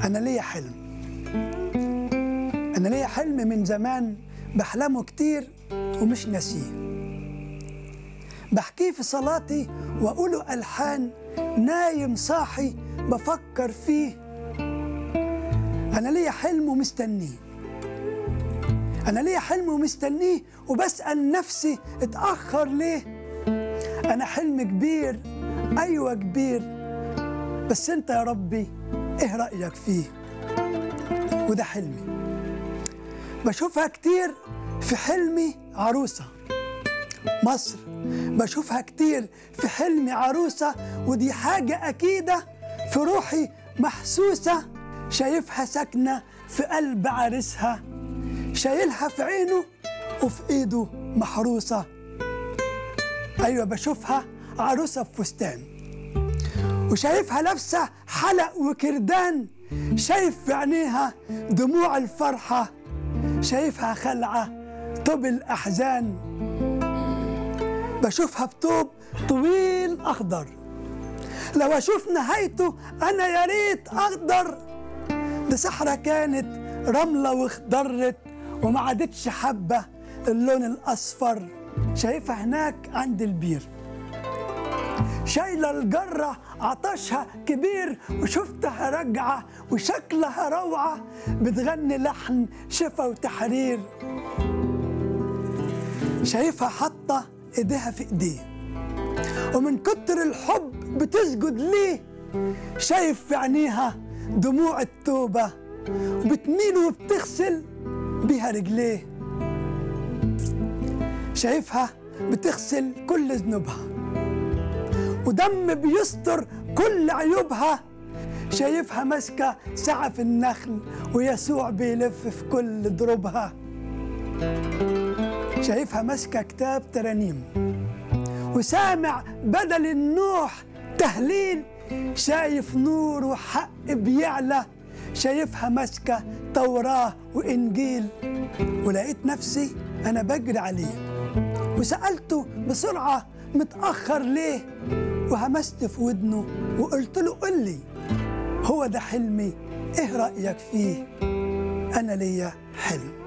أنا ليا حلم أنا ليا حلم من زمان بحلمه كتير ومش ناسيه بحكيه في صلاتي وأقوله ألحان نايم صاحي بفكر فيه أنا ليا حلم ومستنيه أنا ليا حلم ومستنيه وبسأل نفسي اتأخر ليه أنا حلم كبير أيوة كبير بس أنت يا ربي إيه رأيك فيه وده حلمي بشوفها كتير في حلمي عروسة مصر بشوفها كتير في حلمي عروسة ودي حاجة أكيدة في روحي محسوسة شايفها ساكنة في قلب عريسها شايلها في عينه وفي ايده محروسة أيوة بشوفها عروسة في فستان وشايفها لابسة حلق وكردان شايف في عينيها دموع الفرحة شايفها خلعة طب الأحزان بشوفها بطوب طويل أخضر لو أشوف نهايته أنا يا ريت أقدر دي صحرا كانت رملة واخضرت وما عادتش حبة اللون الأصفر شايفها هناك عند البير شايلة الجرة عطشها كبير وشفتها راجعة وشكلها روعة بتغني لحن شفا وتحرير شايفها حاطة ايديها في ايديه ومن كتر الحب بتسجد ليه شايف في عينيها دموع التوبة وبتميل وبتغسل بيها رجليه شايفها بتغسل كل ذنوبها ودم بيستر كل عيوبها شايفها ماسكة سعف النخل ويسوع بيلف في كل دروبها شايفها ماسكة كتاب ترانيم وسامع بدل النوح تهليل شايف نور وحق بيعلى شايفها ماسكة توراة وإنجيل ولقيت نفسي أنا بجري عليه وسألته بسرعة متأخر ليه وهمست في ودنه وقلت له قل لي هو ده حلمي ايه رأيك فيه أنا ليا حلم